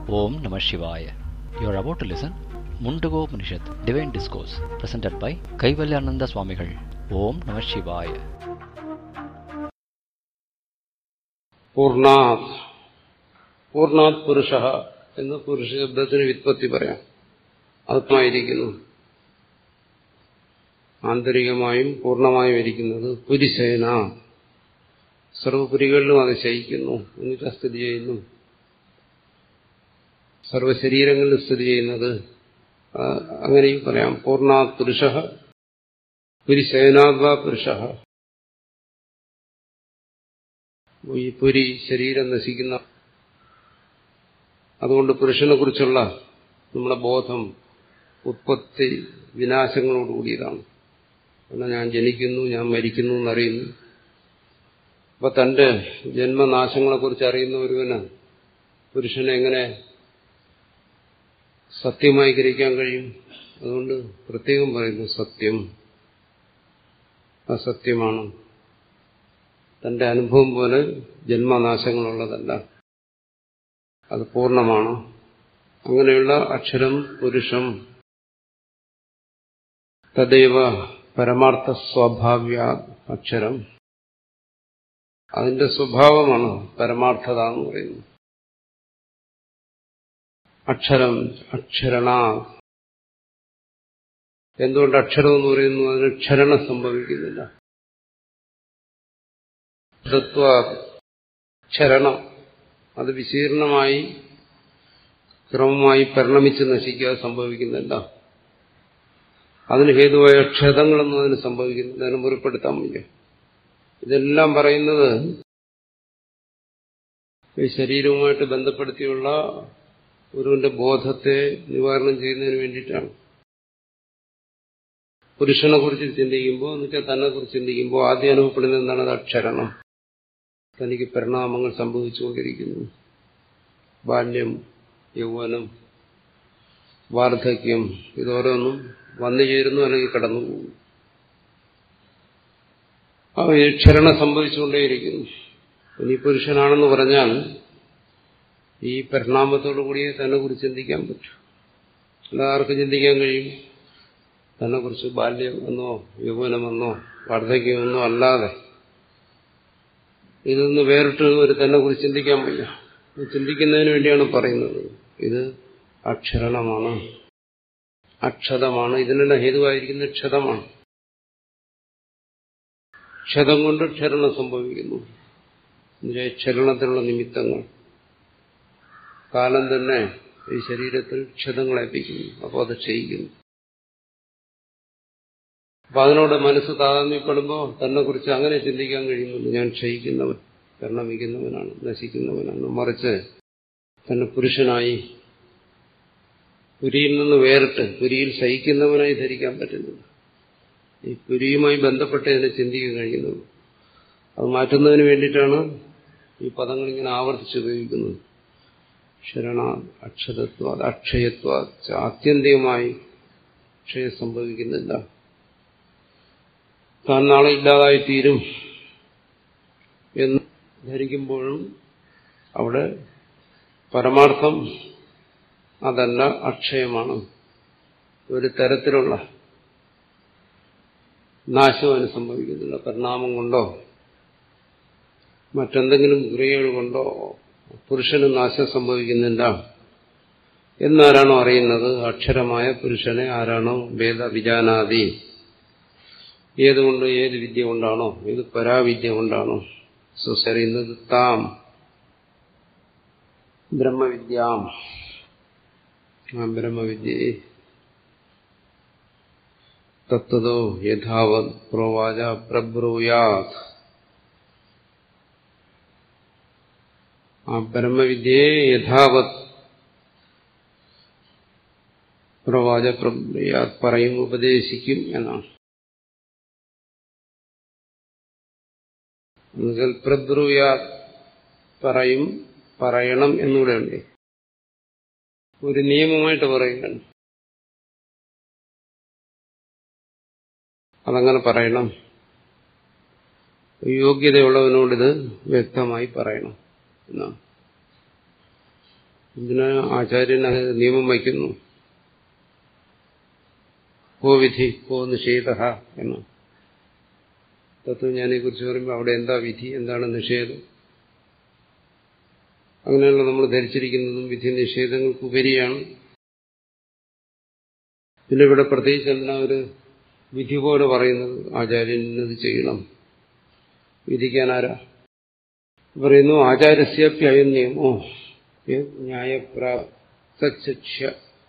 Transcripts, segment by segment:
Om Namah Shivaya. You are about to listen Mundago Upanishad, Divine Discourse, presented by Kaivalyananda Swamigal. Om Namah Shivaya. പൂർണാത് പൂർണാത് പുരുഷ എന്ന് പുരുഷ ശബ്ദത്തിന് വിത്പത്തി പറയാം ആത്മായിരിക്കുന്നു ആന്തരികമായും പൂർണ്ണമായും ഇരിക്കുന്നത് പുരിശേന സർവപുരികളിലും അത് ശയിക്കുന്നു എന്നിട്ട് സ്ഥിതി ചെയ്യുന്നു സർവശരീരങ്ങളിലും സ്ഥിതി ചെയ്യുന്നത് അങ്ങനെയും പറയാം പൂർണാത് പുരുഷ പുരിശേനാദ്വാ പുരുഷ ഈ പുരി ശരീരം നശിക്കുന്ന അതുകൊണ്ട് പുരുഷനെ കുറിച്ചുള്ള നമ്മുടെ ബോധം ഉത്പത്തി വിനാശങ്ങളോടുകൂടിയതാണ് കാരണം ഞാൻ ജനിക്കുന്നു ഞാൻ മരിക്കുന്നു എന്നറിയുന്നു അപ്പൊ തന്റെ ജന്മനാശങ്ങളെക്കുറിച്ച് അറിയുന്ന ഒരുവന് പുരുഷനെ എങ്ങനെ സത്യമായി ഗ്രഹിക്കാൻ കഴിയും അതുകൊണ്ട് പ്രത്യേകം പറയുന്നു സത്യം അസത്യമാണ് തന്റെ അനുഭവം പോലെ ജന്മനാശങ്ങളുള്ളതല്ല അത് പൂർണ്ണമാണ് അങ്ങനെയുള്ള അക്ഷരം പുരുഷം തദൈവ പരമാർത്ഥ സ്വാഭാവ്യ അക്ഷരം അതിന്റെ സ്വഭാവമാണ് പരമാർത്ഥത എന്ന് പറയുന്നത് അക്ഷരം അക്ഷരണ എന്തുകൊണ്ട് അക്ഷരം എന്ന് പറയുന്നു അതിന് ക്ഷരണം സംഭവിക്കുന്നില്ല തത്വ ക്ഷരണം അത് വിശീർണമായി ക്രമമായി പരിണമിച്ച് നശിക്കാതെ സംഭവിക്കുന്നില്ല അതിന് ഹേതുവായ ക്ഷതങ്ങളൊന്നും അതിന് സംഭവിക്കുന്നില്ല അതിന് മുറിപ്പെടുത്താൻ വയ്യ ഇതെല്ലാം പറയുന്നത് ഈ ശരീരവുമായിട്ട് ബന്ധപ്പെടുത്തിയുള്ള ഒരുവന്റെ ബോധത്തെ നിവാരണം ചെയ്യുന്നതിന് വേണ്ടിയിട്ടാണ് പുരുഷനെ കുറിച്ച് ചിന്തിക്കുമ്പോൾ എന്നുവെച്ചാൽ തന്നെ കുറിച്ച് ചിന്തിക്കുമ്പോൾ ആദ്യം അനുഭവപ്പെടുന്നത് എന്താണ് അത് അക്ഷരണം തനിക്ക് പരിണാമങ്ങൾ സംഭവിച്ചുകൊണ്ടിരിക്കുന്നു ബാല്യം യൗവനം വാർദ്ധക്യം ഇതോരോന്നും വന്നു ചേരുന്നു അല്ലെങ്കിൽ കടന്നു പോകുന്നു ആ ക്ഷരണം സംഭവിച്ചുകൊണ്ടേയിരിക്കുന്നു ഇനി പുരുഷനാണെന്ന് പറഞ്ഞാൽ ഈ പരിണാമത്തോടു കൂടിയേ തന്നെ കുറിച്ച് ചിന്തിക്കാൻ പറ്റും അല്ലാതെ ആർക്ക് ചിന്തിക്കാൻ കഴിയും തന്നെ കുറിച്ച് ബാല്യം എന്നോ യൗവനമെന്നോ വാർദ്ധക്യമെന്നോ അല്ലാതെ ഇതൊന്ന് വേറിട്ട് ഒരു തന്നെ കുറിച്ച് ചിന്തിക്കാൻ വയ്യ ചിന്തിക്കുന്നതിന് വേണ്ടിയാണ് പറയുന്നത് ഇത് അക്ഷരണമാണ് അക്ഷതമാണ് ഇതിനെല്ലാം ഹേതുവായിരിക്കുന്ന ക്ഷതമാണ് ക്ഷതം കൊണ്ട് ക്ഷരണം സംഭവിക്കുന്നു ക്ഷരണത്തിനുള്ള നിമിത്തങ്ങൾ കാലം തന്നെ ഈ ശരീരത്തിൽ ക്ഷതങ്ങളേൽപ്പിക്കുന്നു അപ്പോൾ അത് ക്ഷയിക്കുന്നു അപ്പൊ അതിനോട് മനസ്സ് താതാമ്യപ്പെടുമ്പോൾ തന്നെ കുറിച്ച് അങ്ങനെ ചിന്തിക്കാൻ കഴിയുന്നുള്ളൂ ഞാൻ ക്ഷയിക്കുന്നവൻ പരിണമിക്കുന്നവനാണ് നശിക്കുന്നവനാണ് മറിച്ച് തന്നെ പുരുഷനായി പുരിയിൽ നിന്ന് വേറിട്ട് പുരിയിൽ ശയിക്കുന്നവനായി ധരിക്കാൻ പറ്റുന്നില്ല ഈ പുരിയുമായി ബന്ധപ്പെട്ട് ഇതിനെ ചിന്തിക്കാൻ കഴിയുന്നത് അത് മാറ്റുന്നതിന് വേണ്ടിയിട്ടാണ് ഈ പദങ്ങൾ ഇങ്ങനെ ആവർത്തിച്ച് ഉപയോഗിക്കുന്നത് ശരണ അക്ഷതത്വ അക്ഷയത്വ ആത്യന്തികമായി ക്ഷയം സംഭവിക്കുന്നില്ല താൻ നാളെ ഇല്ലാതായിത്തീരും എന്ന് ധരിക്കുമ്പോഴും അവിടെ പരമാർത്ഥം അതല്ല അക്ഷയമാണ് ഒരു തരത്തിലുള്ള നാശം അതിന് സംഭവിക്കുന്നില്ല പരിണാമം കൊണ്ടോ മറ്റെന്തെങ്കിലും ക്രിയകൾ കൊണ്ടോ പുരുഷന് നാശം സംഭവിക്കുന്നില്ല എന്നാരാണോ അറിയുന്നത് അക്ഷരമായ പുരുഷനെ ആരാണോ വേദവിജാനാദി ഏതുകൊണ്ട് ഏത് വിദ്യ കൊണ്ടാണോ ഏത് പരാവിദ്യ കൊണ്ടാണോ സുസറിയുന്നത് താം ബ്രഹ്മവിദ്യാം ആ ബ്രഹ്മവിദ്യയെ തത്വതോ യഥാവത് പ്രോവാച പ്രബ്രൂയാത് ആ ബ്രഹ്മവിദ്യയെ യഥാവത് പ്രവാച പ്രബ്രൂയാത് പറയും ഉപദേശിക്കും എന്നാണ് എന്നുവെച്ചാൽ പ്രബ്രൂയ പറയും പറയണം എന്നുകൂടെ ഉണ്ട് ഒരു നിയമമായിട്ട് പറയുകയാണ് അതങ്ങനെ പറയണം യോഗ്യതയുള്ളവനോടിത് വ്യക്തമായി പറയണം എന്നാണ് എന്തിനാ ആചാര്യൻ അത് നിയമം വയ്ക്കുന്നു കോ വിധി കോ നിഷേധ എന്ന് തത്വജ്ഞാനെ കുറിച്ച് പറയുമ്പോൾ അവിടെ എന്താ വിധി എന്താണ് നിഷേധം അങ്ങനെയുള്ള നമ്മൾ ധരിച്ചിരിക്കുന്നതും വിധി നിഷേധങ്ങൾക്ക് ഉപരിയാണ് പിന്നെ ഇവിടെ പ്രത്യേകിച്ച് എന്തിനാ ഒരു വിധി പോലെ പറയുന്നത് ആചാര്യൻ ഇന്നത് ചെയ്യണം വിധിക്കാൻ ആരാ പറയുന്നു ആചാര്യസ്യപ്യയം നിയമോ ന്യായപ്രാപ്തക്ഷ്യ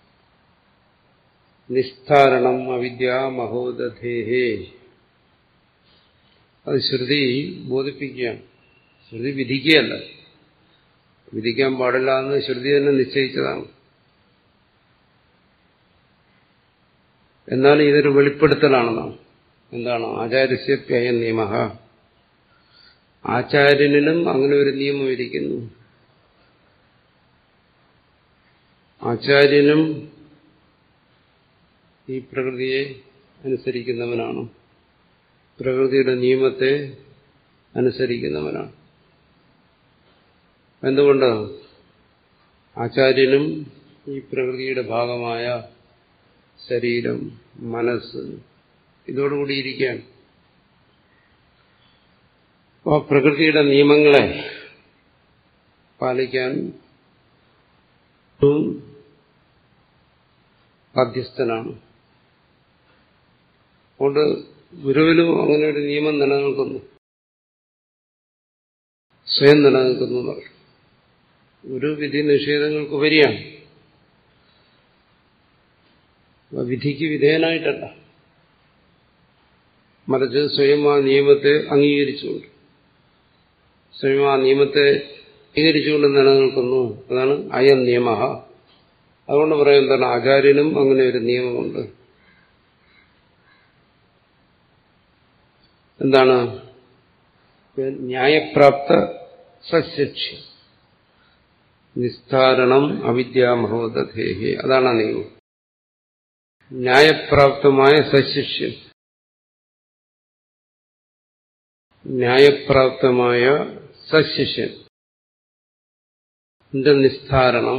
നിസ്താരണം അവിദ്യാ മഹോദധേഹേ അത് ശ്രുതി ബോധിപ്പിക്കുകയാണ് ശ്രുതി വിധിക്കുകയല്ല വിധിക്കാൻ പാടില്ല എന്ന് ശ്രുതി തന്നെ നിശ്ചയിച്ചതാണ് എന്നാൽ ഇതൊരു വെളിപ്പെടുത്തലാണെന്നാണ് എന്താണ് ആചാര്യസ്യപ്യയ നിയമ ആചാര്യനും അങ്ങനെ ഒരു നിയമം ഇരിക്കുന്നു ആചാര്യനും ഈ പ്രകൃതിയെ അനുസരിക്കുന്നവനാണ് പ്രകൃതിയുടെ നിയമത്തെ അനുസരിക്കുന്നവനാണ് എന്തുകൊണ്ട് ആചാര്യനും ഈ പ്രകൃതിയുടെ ഭാഗമായ ശരീരം മനസ്സ് ഇതോടുകൂടി ഇരിക്കുകയാണ് ആ പ്രകൃതിയുടെ നിയമങ്ങളെ പാലിക്കാൻ ബാധ്യസ്ഥനാണ് അതുകൊണ്ട് ഗുരുവിലും അങ്ങനെ ഒരു നിയമം നിലനിൽക്കുന്നു സ്വയം നിലനിൽക്കുന്നു എന്നറിയും ഒരു വിധി നിഷേധങ്ങൾക്കുപരിയാണ് വിധിക്ക് വിധേയനായിട്ടല്ല മറിച്ച് സ്വയം ആ നിയമത്തെ അംഗീകരിച്ചുകൊണ്ട് സ്വയം ആ നിയമത്തെ അംഗീകരിച്ചുകൊണ്ട് നിലനിൽക്കുന്നു അതാണ് അയം നിയമ അതുകൊണ്ട് പറയാം എന്താണ് ആചാര്യനും അങ്ങനെ ഒരു നിയമമുണ്ട് എന്താണ് ന്യായപ്രാപ്ത സശിക്ഷ നിസ്താരണം അവിദ്യാമഹോദധേഹി അതാണ് ആ നിയമം ന്യായപ്രാപ്തമായ സശിഷ്യൻ ന്യായപ്രാപ്തമായ സശിഷ്യൻ നിസ്താരണം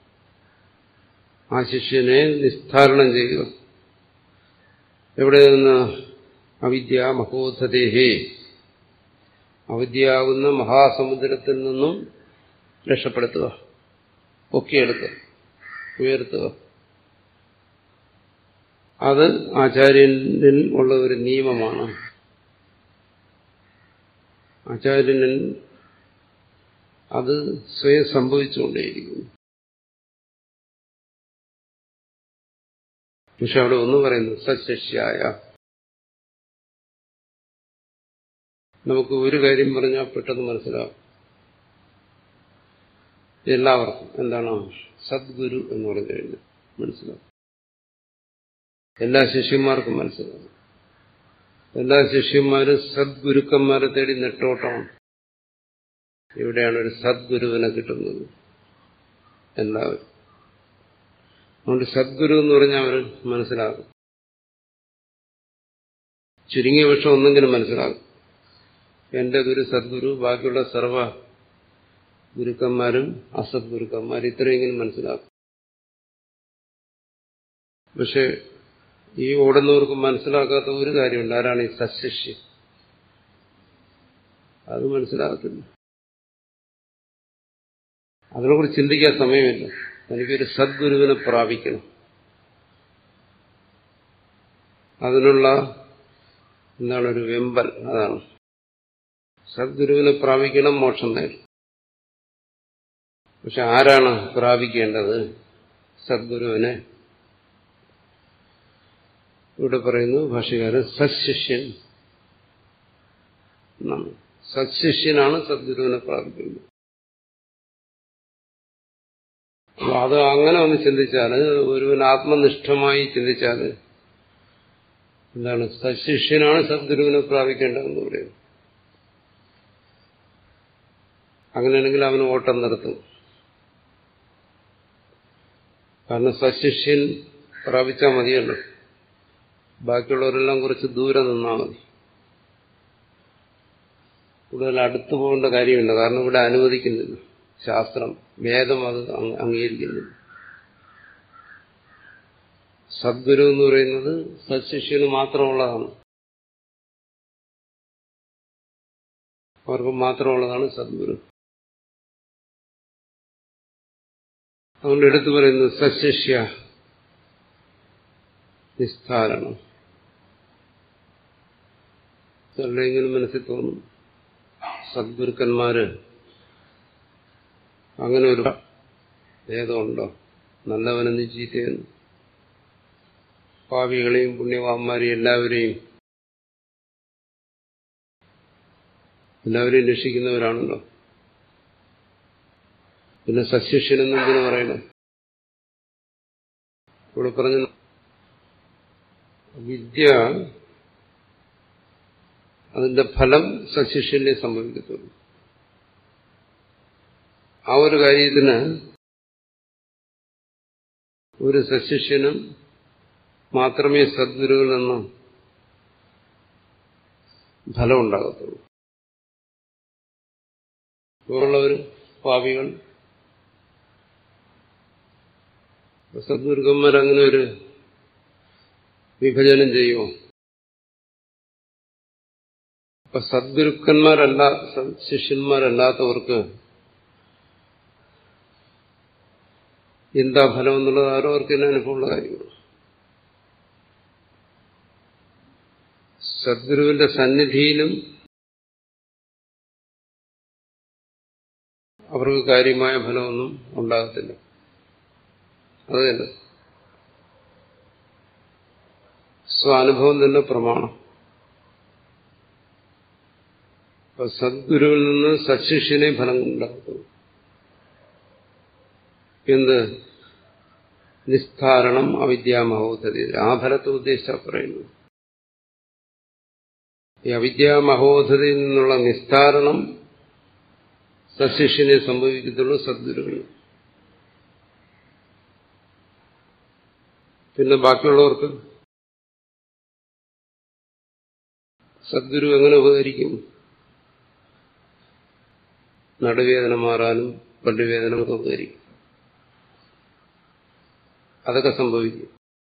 ആ ശിഷ്യനെ നിസ്താരണം ചെയ്യുക എവിടെ നിന്ന് അവിദ്യ മഹോധതേഹേ അവിദ്യയാകുന്ന മഹാസമുദ്രത്തിൽ നിന്നും രക്ഷപ്പെടുത്തുക പൊക്കിയെടുക്കുക ഉയർത്തുക അത് ആചാര്യനിൽ ഉള്ള ഒരു നിയമമാണ് ആചാര്യനിൽ അത് സ്വയം സംഭവിച്ചുകൊണ്ടേയിരിക്കുന്നു പക്ഷെ അവിടെ ഒന്ന് പറയുന്നു സശിഷ്യായ നമുക്ക് ഒരു കാര്യം പറഞ്ഞാൽ പെട്ടെന്ന് മനസ്സിലാവും എല്ലാവർക്കും എന്താണ് സദ്ഗുരു എന്ന് പറഞ്ഞു കഴിഞ്ഞാൽ മനസ്സിലാവും എല്ലാ ശിഷ്യന്മാർക്കും മനസ്സിലാവും എല്ലാ ശിഷ്യന്മാരും സദ്ഗുരുക്കന്മാരെ തേടി നെട്ടോട്ടമാണ് എവിടെയാണ് ഒരു സദ്ഗുരുവിനെ കിട്ടുന്നത് എല്ലാവരും അതുകൊണ്ട് സദ്ഗുരു എന്ന് പറഞ്ഞാൽ അവർ മനസ്സിലാകും ചുരുങ്ങിയ പക്ഷം ഒന്നെങ്കിലും മനസ്സിലാകും എന്റെ ഗുരു സദ്ഗുരു ബാക്കിയുള്ള സർവ ഗുരുക്കന്മാരും അസദ്ഗുരുക്കന്മാർ ഇത്രയെങ്കിലും മനസ്സിലാക്കും പക്ഷെ ഈ ഓടുന്നവർക്ക് മനസ്സിലാക്കാത്ത ഒരു കാര്യമുണ്ട് ആരാണ് ഈ സശിഷ്യം അത് മനസ്സിലാകത്തില്ല അതിനെക്കുറിച്ച് ചിന്തിക്കാൻ സമയമില്ല എനിക്കൊരു സദ്ഗുരുവിനെ പ്രാപിക്കണം അതിനുള്ള എന്താണ് ഒരു വെമ്പൽ അതാണ് സദ്ഗുരുവിനെ പ്രാപിക്കണം മോക്ഷം നേടും പക്ഷെ ആരാണ് പ്രാപിക്കേണ്ടത് സദ്ഗുരുവിനെ ഇവിടെ പറയുന്നു ഭാഷകാരൻ സശിഷ്യൻ എന്നാണ് സശിഷ്യനാണ് സദ്ഗുരുവിനെ പ്രാപിക്കുന്നത് അപ്പൊ അത് അങ്ങനെ ഒന്ന് ചിന്തിച്ചാൽ ഒരുവൻ ആത്മനിഷ്ഠമായി ചിന്തിച്ചാൽ എന്താണ് സശിഷ്യനാണ് സദ്ഗുരുവിനെ പ്രാപിക്കേണ്ടതെന്ന് പറയുന്നത് അങ്ങനെയാണെങ്കിൽ അവന് ഓട്ടം നിർത്തും കാരണം സശിഷ്യൻ പ്രാപിച്ചാൽ മതിയല്ലോ ബാക്കിയുള്ളവരെല്ലാം കുറച്ച് ദൂരെ നിന്നാൽ മതി കൂടുതൽ അടുത്തു പോകേണ്ട കാര്യമില്ല കാരണം ഇവിടെ അനുവദിക്കുന്നില്ല ശാസ്ത്രം വേദം അത് അംഗീകരിക്കുന്നില്ല സദ്ഗുരു എന്ന് പറയുന്നത് സത്ശിഷ്യന് മാത്രമുള്ളതാണ് അവർക്ക് മാത്രമുള്ളതാണ് സദ്ഗുരു അതുകൊണ്ട് എടുത്തു പറയുന്നത് സശിഷ്യ നിസ്താരണം ചിലരെങ്കിലും മനസ്സിൽ തോന്നും സദ്ഗുരുക്കന്മാര് അങ്ങനെ ഒരു ഭേദമുണ്ടോ നല്ലവനെന്ന് ചീത്തയെന്ന് പാവികളെയും പുണ്യവാന്മാരെയും എല്ലാവരെയും എല്ലാവരെയും രക്ഷിക്കുന്നവരാണല്ലോ പിന്നെ സശിഷ്യനെന്ന് എന്തിനു പറയണം ഇവിടെ പറഞ്ഞ വിദ്യ അതിന്റെ ഫലം സശിഷ്യനെ സംഭവിക്കത്തുള്ളൂ ആ ഒരു കാര്യത്തിന് ഒരു സശിഷ്യനും മാത്രമേ സദ്ഗുരുവിൽ നിന്ന് ഫലം ഉണ്ടാകത്തുള്ളൂ ഇവരുള്ളവർ പാവികൾ സദ്ഗുരുക്കന്മാർ അങ്ങനെ ഒരു വിഭജനം ചെയ്യുമോ അപ്പൊ സദ്ഗുരുക്കന്മാരല്ല ശിഷ്യന്മാരല്ലാത്തവർക്ക് എന്താ ഫലം എന്നുള്ളത് ആരോ അവർക്ക് തന്നെ അനുഭവമുള്ള കാര്യമാണ് സദ്ഗുരുവിന്റെ സന്നിധിയിലും അവർക്ക് കാര്യമായ ഫലമൊന്നും ഉണ്ടാകത്തില്ല അത് തന്നെ സ്വാനുഭവം തന്നെ പ്രമാണം അപ്പൊ സദ്ഗുരുവിൽ നിന്ന് സശിഷ്യനെ ഫലം ഉണ്ടാകത്തുള്ളൂ എന്ത് നിസ്താരണം അവിദ്യാമഹോധതി ആ ഫലത്തെ ഉദ്ദേശിച്ച പറയുന്നു ഈ അവിദ്യാമഹോധതയിൽ നിന്നുള്ള നിസ്താരണം സശിഷ്യനെ സംഭവിക്കത്തുള്ളൂ സദ്ഗുരുവിന് പിന്നെ ബാക്കിയുള്ളവർക്ക് സദ്ഗുരു എങ്ങനെ ഉപകരിക്കും നടുവേദന മാറാനും പല്ലുവേദന ഉപകരിക്കും അതൊക്കെ സംഭവിക്കും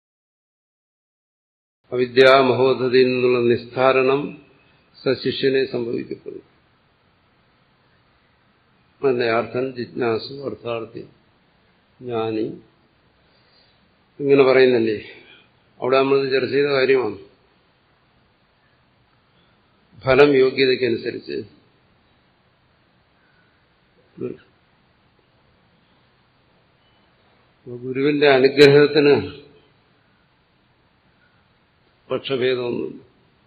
അവിദ്യാമഹോധതയിൽ നിന്നുള്ള നിസ്താരണം സശിഷ്യനെ സംഭവിക്കപ്പെടും അതിന്റെ അർത്ഥം ജിജ്ഞാസു അർത്ഥാർത്ഥി ജ്ഞാനി ഇങ്ങനെ പറയുന്നല്ലേ അവിടെ നമ്മൾ ചർച്ച ചെയ്ത കാര്യമാണ് ഫലം യോഗ്യതയ്ക്കനുസരിച്ച് ഗുരുവിന്റെ അനുഗ്രഹത്തിന് പക്ഷഭേദമൊന്നുമില്ല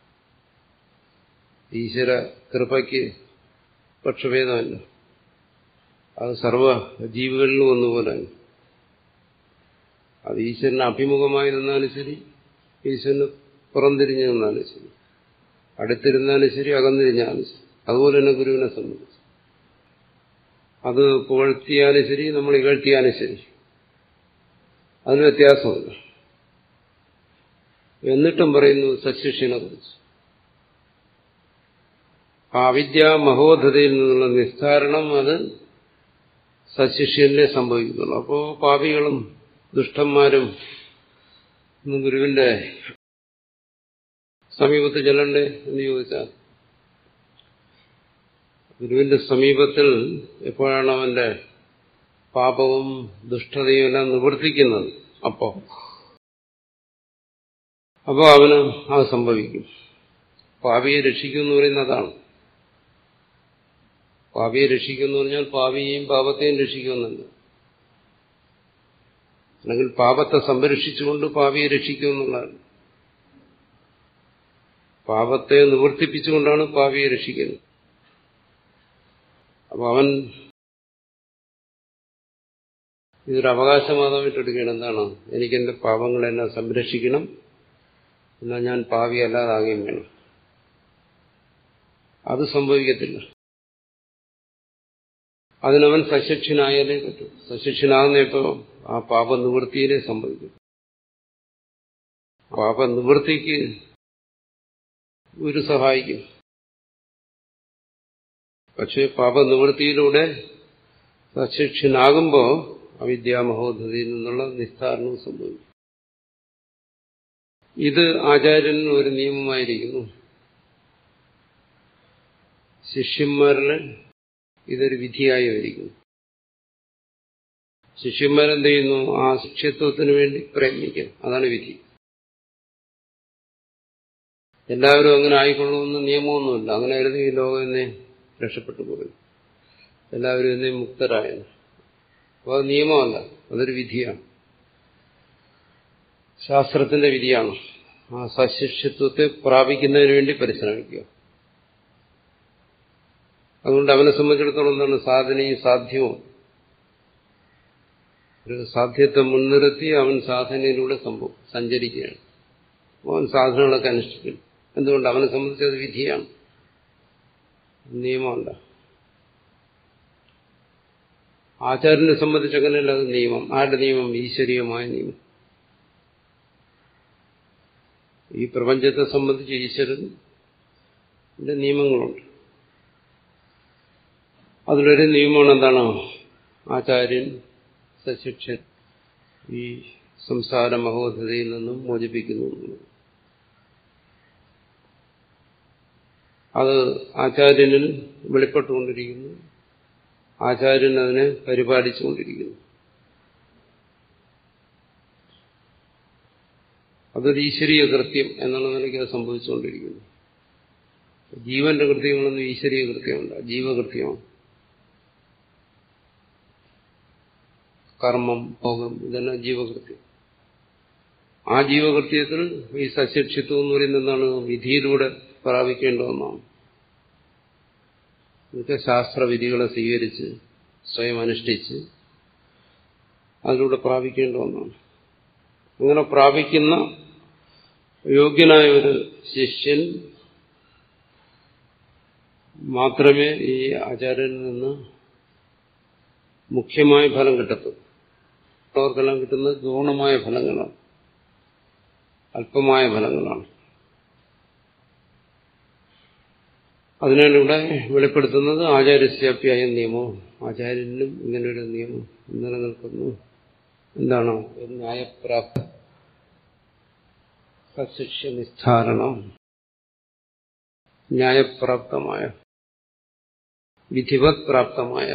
ഈശ്വര കൃപയ്ക്ക് പക്ഷഭേദമല്ല അത് സർവ ജീവികളിലും ഒന്നുപോലെയാണ് അത് ഈശ്വരന് അഭിമുഖമായി നിന്നാലും ശരി ഈശ്വരന് പുറംതിരിഞ്ഞു നിന്നാലും ശരി അടുത്തിരുന്നാലും ശരി അകന്നിരിഞ്ഞാലും ശരി അതുപോലെ തന്നെ ഗുരുവിനെ സംബന്ധിച്ച് അത് പുകഴ്ത്തിയാലും ശരി നമ്മൾ ഇകഴ്ത്തിയാലും ശരി അതിന് വ്യത്യാസമില്ല എന്നിട്ടും പറയുന്നു സശിഷ്യനെ കുറിച്ച് ആ അവിദ്യാ മഹോധതയിൽ നിന്നുള്ള നിസ്താരണം അത് സശിഷ്യനെ സംഭവിക്കുന്നുള്ളൂ അപ്പോ പാപികളും ദുഷ്ടന്മാരും ഗുരുവിന്റെ സമീപത്ത് ചെല്ലണ്ടേ എന്ന് ചോദിച്ചാൽ ഗുരുവിന്റെ സമീപത്തിൽ എപ്പോഴാണ് അവന്റെ പാപവും ദുഷ്ടതയും എല്ലാം നിവർത്തിക്കുന്നത് അപ്പോ അപ്പോ അവന് അത് സംഭവിക്കും പാപിയെ രക്ഷിക്കും എന്ന് പറയുന്നത് അതാണ് പാപിയെ രക്ഷിക്കും എന്ന് പറഞ്ഞാൽ പാപിയെയും പാപത്തെയും രക്ഷിക്കുമെന്നല്ല അല്ലെങ്കിൽ പാപത്തെ സംരക്ഷിച്ചുകൊണ്ട് പാപിയെ രക്ഷിക്കും എന്നുള്ളതാണ് പാപത്തെ നിവർത്തിപ്പിച്ചുകൊണ്ടാണ് പാപിയെ രക്ഷിക്കുന്നത് അപ്പൊ അവൻ ഇതൊരു അവകാശവാദമായിട്ട് എടുക്കുകയാണ് എന്താണ് എനിക്കെന്റെ പാപങ്ങളെന്നെ സംരക്ഷിക്കണം എന്നാൽ ഞാൻ പാവി അല്ലാതാകുകയും വേണം അത് സംഭവിക്കത്തില്ല അതിനവൻ സശിക്ഷനായാലേ പറ്റും സശിക്ഷനാകുന്നപ്പോ ആ പാപ നിവൃത്തിയിലേ സംഭവിക്കും പാപ നിവൃത്തിക്ക് ഗുരു സഹായിക്കും പക്ഷെ പാപ നിവൃത്തിയിലൂടെ സശിഷ്യനാകുമ്പോൾ അവിദ്യാമഹോദ്ധതിയിൽ നിന്നുള്ള നിസ്താരണവും സംഭവിക്കും ഇത് ആചാര്യന് ഒരു നിയമമായിരിക്കുന്നു ശിഷ്യന്മാരിൽ ഇതൊരു വിധിയായി വരിക്കുന്നു ശിഷ്യന്മാരെന്ത് ചെയ്യുന്നു ആ ശിഷ്യത്വത്തിന് വേണ്ടി പ്രയത്നിക്കും അതാണ് വിധി എല്ലാവരും അങ്ങനെ ആയിക്കൊള്ളുമെന്ന് നിയമമൊന്നുമില്ല അങ്ങനെ ആയിരുന്നു ഈ ലോകം എന്നെ രക്ഷപ്പെട്ടു പോയി എല്ലാവരും എന്നെ മുക്തരായത് അപ്പോൾ അത് നിയമമല്ല അതൊരു വിധിയാണ് ശാസ്ത്രത്തിന്റെ വിധിയാണ് ആ സശിഷ്യത്വത്തെ പ്രാപിക്കുന്നതിന് വേണ്ടി പരിശ്രമിക്കുക അതുകൊണ്ട് അവനെ സംബന്ധിച്ചിടത്തോളം എന്താണ് സാധനയും സാധ്യവും ഒരു സാധ്യത്തെ മുൻനിർത്തി അവൻ സാധനയിലൂടെ സംഭവം സഞ്ചരിക്കുകയാണ് അവൻ സാധനങ്ങളൊക്കെ അനുഷ്ഠിക്കുന്നു എന്തുകൊണ്ട് അവനെ സംബന്ധിച്ച് അത് വിധിയാണ് നിയമമല്ല ആചാര്യനെ സംബന്ധിച്ച് അങ്ങനെയല്ല അത് നിയമം ആരുടെ നിയമം ഈശ്വരീയമായ നിയമം ഈ പ്രപഞ്ചത്തെ സംബന്ധിച്ച് ഈശ്വരന്റെ നിയമങ്ങളുണ്ട് അതിലൊരു നിയമമാണ് എന്താണ് ആചാര്യൻ സശിക്ഷൻ ഈ സംസാര മഹോധതയിൽ നിന്നും മോചിപ്പിക്കുന്നു അത് ആചാര്യനിൽ വെളിപ്പെട്ടുകൊണ്ടിരിക്കുന്നു ആചാര്യൻ അതിനെ പരിപാലിച്ചുകൊണ്ടിരിക്കുന്നു അതൊരു ഈശ്വരീയ കൃത്യം എന്നുള്ള നിലയ്ക്ക് അത് സംഭവിച്ചുകൊണ്ടിരിക്കുന്നു ജീവന്റെ കൃത്യങ്ങളൊന്നും ഈശ്വരീയ കൃത്യമല്ല ജീവകൃത്യമാണ് കർമ്മം ഭോഗം ഇതെല്ലാം ജീവകൃത്യം ആ ജീവകൃത്യത്തിൽ ഈ സശിക്ഷിത്വം എന്ന് പറയുന്നത് എന്താണ് വിധിയിലൂടെ പ്രാപിക്കേണ്ട ഒന്നാണ് ഇതൊക്കെ ശാസ്ത്രവിധികളെ സ്വീകരിച്ച് സ്വയം അനുഷ്ഠിച്ച് അതിലൂടെ പ്രാപിക്കേണ്ട ഒന്നാണ് അങ്ങനെ പ്രാപിക്കുന്ന യോഗ്യനായ ഒരു ശിഷ്യൻ മാത്രമേ ഈ ആചാര്യനിൽ നിന്ന് മുഖ്യമായ ഫലം കിട്ടത്തുള്ളൂ അവർക്കെല്ലാം കിട്ടുന്നത് ഗൗണമായ ഫലങ്ങളാണ് അല്പമായ ഫലങ്ങളാണ് അതിനാണ് ഇവിടെ വെളിപ്പെടുത്തുന്നത് ആചാര്യസ്യാപ്യായ നിയമവും ആചാര്യനിലും ഇങ്ങനൊരു നിയമം നിലനിൽക്കുന്നു എന്താണ് ഒരു ന്യായപ്രാപ്ത സശിഷ്യ നിസ്ധാരണം ന്യായപ്രാപ്തമായ വിധിവത് പ്രാപ്തമായ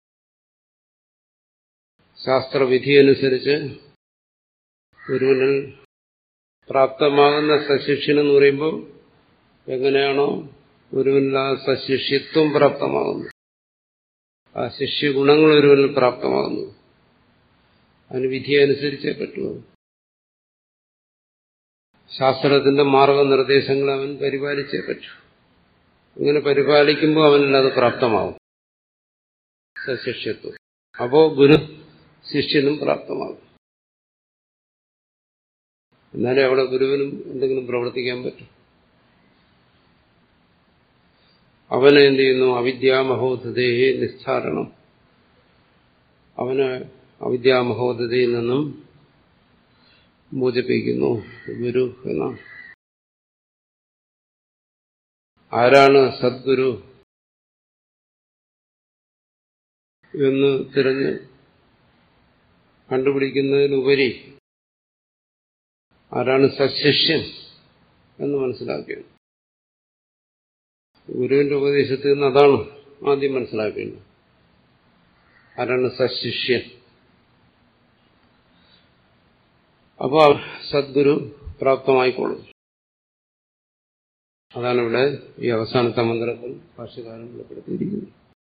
ശാസ്ത്രവിധിയനുസരിച്ച് ഒരുവനിൽ പ്രാപ്തമാകുന്ന സശിഷ്യൻ എന്ന് പറയുമ്പോൾ എങ്ങനെയാണോ ഒരുവനിൽ ആ സശിഷ്യത്വം പ്രാപ്തമാകുന്നു ആ ശിഷ്യഗുണങ്ങൾ ഒരുവനിൽ പ്രാപ്തമാകുന്നു അതിന് വിധിയനുസരിച്ചേ പറ്റുള്ളൂ ശാസ്ത്രത്തിന്റെ മാർഗനിർദ്ദേശങ്ങൾ അവൻ പരിപാലിച്ചേ പറ്റൂ അങ്ങനെ പരിപാലിക്കുമ്പോൾ അവനിൽ അത് പ്രാപ്തമാകും സശിഷ്യത്വം അപ്പോ ഗുരു ശിഷ്യനും പ്രാപ്തമാകും എന്നാലേ അവിടെ ഗുരുവിനും എന്തെങ്കിലും പ്രവർത്തിക്കാൻ പറ്റും അവനെ എന്ത് ചെയ്യുന്നു അവിദ്യാമഹോധതയെ നിസ്താരണം അവന് അവിദ്യാമഹോധതയിൽ നിന്നും മോചിപ്പിക്കുന്നു ഗുരു എന്നാണ് ആരാണ് സദ്ഗുരു എന്ന് തിരഞ്ഞ് കണ്ടുപിടിക്കുന്നതിനുപരി ആരാണ് സശിഷ്യൻ എന്ന് മനസ്സിലാക്കിയത് ഗുരുവിന്റെ ഉപദേശത്തിൽ നിന്ന് അതാണ് ആദ്യം മനസ്സിലാക്കേണ്ടത് ആരാണ് സശിഷ്യൻ അപ്പോൾ സദ്ഗുരു പ്രാപ്തമായിക്കോളും അതാണ് ഇവിടെ ഈ അവസാനത്തെ മന്ത്രത്തിൽ ഭാഷകാരൻ വെളിപ്പെടുത്തിയിരിക്കുന്നത്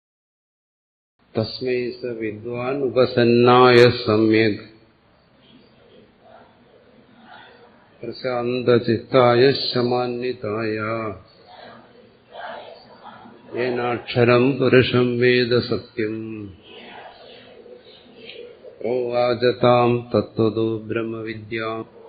തസ്മൈ സ വിദ്വാൻ ഉപസന്നായ സമ്യക് പ്രശാന്തചിത്തായ ശമാന്വിതായ ഏനാക്ഷരം പുരുഷം വേദ സത്യം ഓവാചതാം തത്വതോ ബ്രഹ്മവിദ്യ